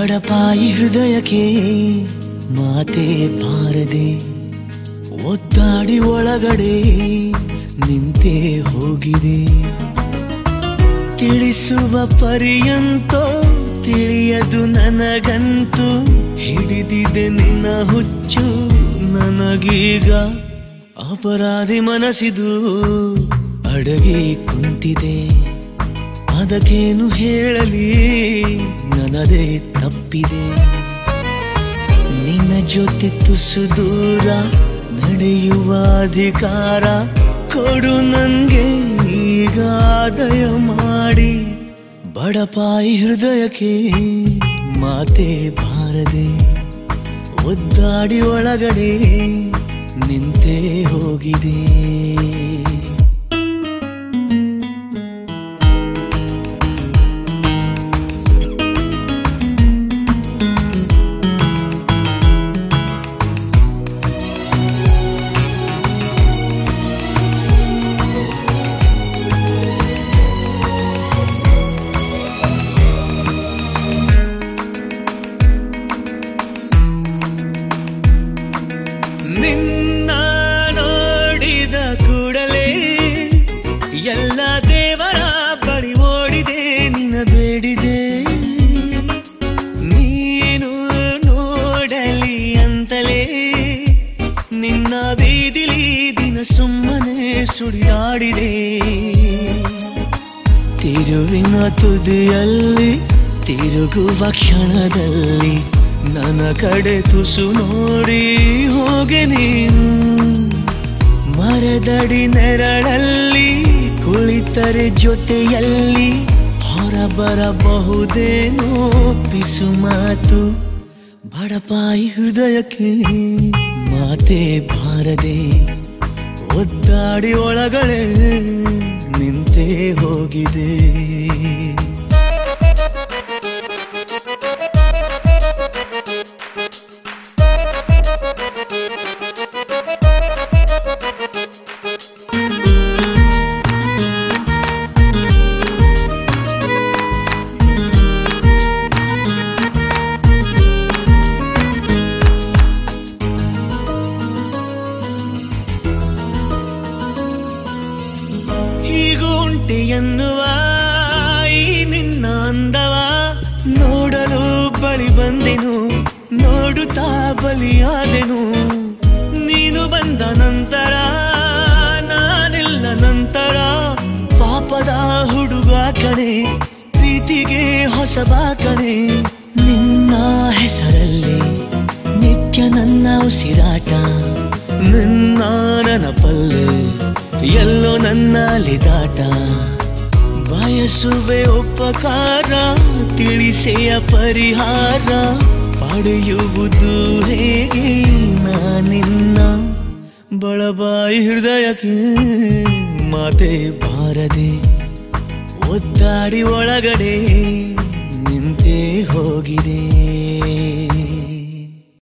ಬಡಪಾಯಿ ಹೃದಯಕ್ಕೆ ಮಾತೆ ಬಾರದೆ ಒದ್ದಾಡಿ ಒಳಗಡೆ ನಿಂತೇ ಹೋಗಿದೆ ತಿಳಿಸುವ ಪರ್ಯಂತೋ ತಿಳಿಯದು ನನಗಂತೂ ಹಿಡಿದಿದೆ ನಿನ್ನ ಹುಚ್ಚು ನನಗೀಗ ಅಪರಾಧಿ ಮನಸ್ಸಿದು ಅಡಗಿ ಕುಂತಿದೆ ಅದಕ್ಕೇನು ಹೇಳಲಿ ನನ್ನದೇ ತಪ್ಪಿದೆ ನಿನ್ನ ಜೊತೆ ತುಸು ದೂರ ನಡೆಯುವ ಅಧಿಕಾರ ಕೊಡು ನನ್ಗೆ ಈಗ ದಯ ಮಾಡಿ ಬಡಪಾಯಿ ಹೃದಯಕ್ಕೆ ಮಾತೆ ಬಾರದೆ ಒದ್ದಾಡಿ ಒಳಗಡೆ ನಿಂತೇ ಹೋಗಿದೆ ನಿನ್ನ ನೋಡಿದ ಕೂಡಲೇ ಎಲ್ಲ ದೇವರ ಬಳಿ ಓಡಿದೆ ನಿನ್ನ ಬೇಡಿದೆ ನೀನು ನೋಡಲಿ ಅಂತಲೇ ನಿನ್ನ ಬೀದಿಲಿ ದಿನ ಸುಮ್ಮನೆ ಸುಳಿದಾಡಿದೆ ತಿರುವಿನ ತುದಿಯಲ್ಲಿ ತಿರುಗುವ ಕ್ಷಣದಲ್ಲಿ ನನ್ನ ಕಡೆ ತುಸು ನೋಡಿ ಹೋಗೆ ನೀನು ಮರದಡಿ ನೆರಳಲ್ಲಿ ಕುಳಿತರೆ ಜೊತೆಯಲ್ಲಿ ಹೊರಬರಬಹುದೇನೋ ಪಿಸು ಮಾತು ಬಡಪಾಯಿ ಹೃದಯಕ್ಕೆ ಮಾತೆ ಬಾರದೆ ಒದ್ದಾಡಿ ಒಳಗಡೆ ನಿಂತೇ ಹೋಗಿದೆ ಹೀಗೂ ಉಂಟೆ ಎನ್ನುವ ಈ ನಿನ್ನ ಅಂದವ ನೋಡಲು ಬಳಿ ಬಂದೆನು ನೋಡುತ್ತಾ ಬಲಿಯಾದೆನು ನೀನು ಬಂದ ನಂತರ ನಾನಿಲ್ಲ ನಂತರ ಪಾಪದ ಹುಡುಗ ಕಣೆ ಪ್ರೀತಿಗೆ ಹೊಸಬ ಕಣೆ ನಿನ್ನ ಹೆಸರಲ್ಲಿ ನಿತ್ಯ ನನ್ನ ಉಸಿರಾಟ ನಿನ್ನ ನೆನಪಲ್ಲೇ ಎಲ್ಲೋ ನನ್ನ ಲಿದಾಟ ಬಯಸುವೆ ಉಪಕಾರ ತಿಳಿಸೆಯ ಪರಿಹಾರ ಪಡೆಯುವುದು ಹೇಗೆ ನಾನಿನ್ನ ಬಳಬಾಯಿ ಹೃದಯಕ್ಕೆ ಮಾತೆ ಬಾರದೆ ಒದ್ದಾಡಿ ಒಳಗಡೆ ನಿಂತೇ ಹೋಗಿದೆ